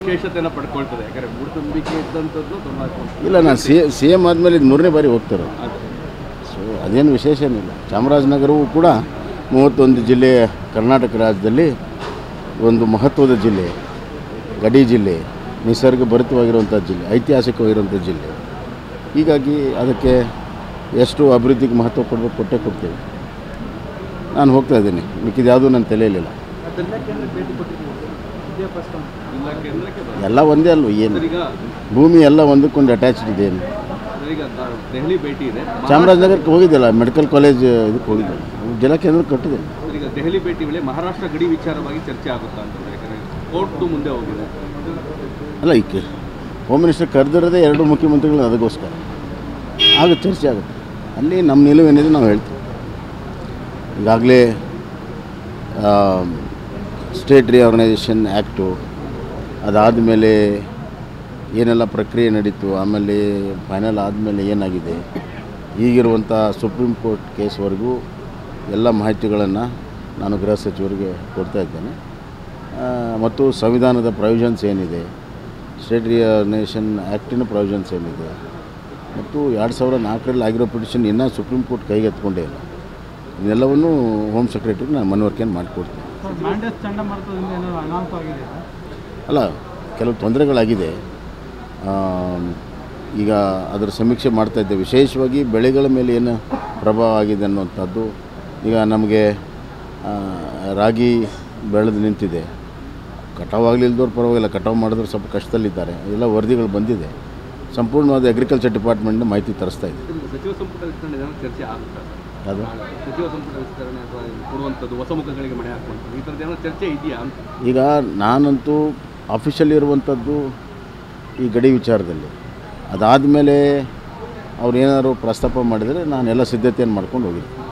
ವಿಶೇಷತೆನ ಪಡ್ಕೊಳ್ತದೆ ಯಾಕಂದ್ರೆ ಮೂಢನಂಬಿಕೆ ಇದ್ದಂಥದ್ದು ತೊಂಬತ್ತು ಇಲ್ಲ ನಾನು ಸಿ ಸಿ ಎಮ್ ಆದಮೇಲೆ ಇದು ಮೂರನೇ ಬಾರಿ ಹೋಗ್ತಾರೆ ಸೊ ಅದೇನು ವಿಶೇಷ ಏನಿಲ್ಲ ಚಾಮರಾಜನಗರವು ಕೂಡ ಮೂವತ್ತೊಂದು ಜಿಲ್ಲೆ ಕರ್ನಾಟಕ ರಾಜ್ಯದಲ್ಲಿ ಒಂದು ಮಹತ್ವದ ಜಿಲ್ಲೆ ಗಡಿ ಜಿಲ್ಲೆ ನಿಸರ್ಗ ಭರಿತವಾಗಿರುವಂಥ ಜಿಲ್ಲೆ ಐತಿಹಾಸಿಕವಾಗಿರುವಂಥ ಜಿಲ್ಲೆ ಹೀಗಾಗಿ ಅದಕ್ಕೆ ಎಷ್ಟು ಅಭಿವೃದ್ಧಿಗೆ ಮಹತ್ವ ಕೊಡಬೇಕು ಕೊಟ್ಟೇ ಕೊಡ್ತೇವೆ ನಾನು ಹೋಗ್ತಾ ಇದ್ದೀನಿ ಮಿಕ್ಕಿದ ಯಾವುದೂ ನನ್ನ ತಲೆಯಲ್ಲಿಲ್ಲ ಇಲ್ಲ ಕೇಂದ್ರಕ್ಕೆ ಬರೋದು. ಎಲ್ಲ ಒಂದೇ ಅಲ್ವ ಏನು ಸರ್, ಈಗ ಭೂಮಿ ಎಲ್ಲ ಒಂದಕ್ಕೊಂದು ಅಟ್ಯಾಚ್ಡ್ ಇದೆ ಏನು ಸರ್, ಈಗ ದ- ದೆಹಲಿ ಭೇಟಿ ಇದೆ ಚಾಮರಾಜನಗರಕ್ಕೆ ಹೋಗಿದ್ದೆಲ್ಲ ಮೆಡಿಕಲ್ ಕಾಲೇಜ್ ಇದಕ್ಕೆ ಹೋಗಿದ್ದೆ ಜಿಲ್ಲಾ ಕೇಂದ್ರ ಕಟ್ಟಿದ್ದೇನೆ ಸರ್, ಈಗ ದೆಹಲಿ ಭೇಟಿ ವೇಳೆ ಮಹಾರಾಷ್ಟ್ರ ಗಡಿ ವಿಚಾರವಾಗಿ ಚರ್ಚೆ ಆಗುತ್ತಾ ಅಂತಂದ್ರೆ ಯಾಕಂದ್ರೆ ಕೋರ್ಟು ಮುಂದೆ ಹೋಗಿದೆ ಅಲ್ಲ ಈಗ ಹೋಮ್ ಮಿನಿಸ್ಟರ್ ಕರೆದಿರೋದೇ ಎರಡು ಮುಖ್ಯಮಂತ್ರಿಗಳು ಅದಕ್ಕೋಸ್ಕರ ಆಗ ಚರ್ಚೆ ಆಗುತ್ತೆ ಅಲ್ಲಿ ನಮ್ಮ ನಿಲುವೇನಿದೆ ನಾವು ಹೇಳ್ತೀವಿ ಈಗಾಗಲೇ ಸ್ಟೇಟ್ ರಿಆರ್ಗನೈಸೇಷನ್ ಆ್ಯಕ್ಟು ಅದಾದಮೇಲೆ ಏನೆಲ್ಲ ಪ್ರಕ್ರಿಯೆ ನಡೀತು ಆಮೇಲೆ ಫೈನಲ್ ಆದಮೇಲೆ ಏನಾಗಿದೆ ಈಗಿರುವಂಥ ಸುಪ್ರೀಂ ಕೋರ್ಟ್ ಕೇಸ್ವರೆಗೂ ಎಲ್ಲ ಮಾಹಿತಿಗಳನ್ನು ನಾನು ಗೃಹ ಸಚಿವರಿಗೆ ಕೊಡ್ತಾ ಇದ್ದೇನೆ ಆ, ಮತ್ತು ಸಂವಿಧಾನದ ಪ್ರೊವಿಷನ್ಸ್ ಏನಿದೆ ಸ್ಟೇಟ್ ರಿಯರ್ನೇಷನ್ ಆ್ಯಕ್ಟಿನ ಪ್ರೊವಿಷನ್ಸ್ ಏನಿದೆ ಮತ್ತು ಎರಡು ಸಾವಿರದ ನಾಲ್ಕರಲ್ಲಿ ಆಗಿರೋ ಪಿಟಿಷನ್ ಇನ್ನೂ ಸುಪ್ರೀಂ ಕೋರ್ಟ್ ಕೈಗೆ ಎತ್ಕೊಂಡೇ ಇಲ್ಲ ಇದೆಲ್ಲವನ್ನು ಹೋಮ್ ಸೆಕ್ರೆಟರಿಗೆ ನಾನು ಮನವರಿಕೆಯನ್ನು ಮಾಡಿಕೊಡ್ತೀನಿ ಮ್ಯಾಂಡಸ್ ಚಂಡಮಾರುತದಿಂದ ಏನಾದ್ರು ಅನಾಹುತ ಆಗಿದೆ ಅಲ್ಲ ಕೆಲವು ತೊಂದರೆಗಳಾಗಿದೆ ಆಮ್, ಈಗ ಅದರ ಸಮೀಕ್ಷೆ ಮಾಡ್ತಾ ಇದ್ದೆ ವಿಶೇಷವಾಗಿ ಬೆಳೆಗಳ ಮೇಲೆ ಏನು ಪ್ರಭಾವ ಆಗಿದೆ ಅನ್ನುವಂಥದ್ದು ಈಗ ನಮಗೆ ಆ, ರಾಗಿ ಬೆಳೆದು ನಿಂತಿದೆ ಕಟಾವು ಆಗಲಿಲ್ದವ್ರು ಪರವಾಗಿಲ್ಲ ಕಟಾವು ಮಾಡಿದ್ರೆ ಸ್ವಲ್ಪ ಕಷ್ಟದಲ್ಲಿದ್ದಾರೆ ಎಲ್ಲ ವರದಿಗಳು ಬಂದಿದೆ ಸಂಪೂರ್ಣವಾದ ಅಗ್ರಿಕಲ್ಚರ್ ಡಿಪಾರ್ಟ್ಮೆಂಟ್ನ ಮಾಹಿತಿ ತರಿಸ್ತಾ ಇದೆ ಇದು ಸಚಿವ ಸಂಪುಟ ವಿಸ್ತರಣೆ ಏನಾದ್ರು ಚರ್ಚೆ ಆಗುತ್ತಾ ಸರ್? ಅದು ಸಚಿವ ಸಂಪುಟ ವಿಸ್ತರಣೆ ಅಥವಾ ಕೊಡುವಂಥದ್ದು ಹೊಸ ಮುಖಗಳಿಗೆ ಮಣೆ ಹಾಕುವಂಥದ್ದು ಈ ಥರದ್ದು ಏನೋ ಚರ್ಚೆ ಇದೆಯಾ ಅಂತ ಈಗ ನಾನಂತೂ ಆಫೀಷಿಯಲ್ ಇರುವಂಥದ್ದು ಈ ಗಡಿ ವಿಚಾರದಲ್ಲಿ ಅದಾದಮೇಲೆ ಅವ್ರು ಏನಾದ್ರು ಪ್ರಸ್ತಾಪ ಮಾಡಿದರೆ ನಾನು ಎಲ್ಲ ಸಿದ್ಧತೆಯನ್ನು ಮಾಡ್ಕೊಂಡು ಹೋಗಿರ್ತೀನಿ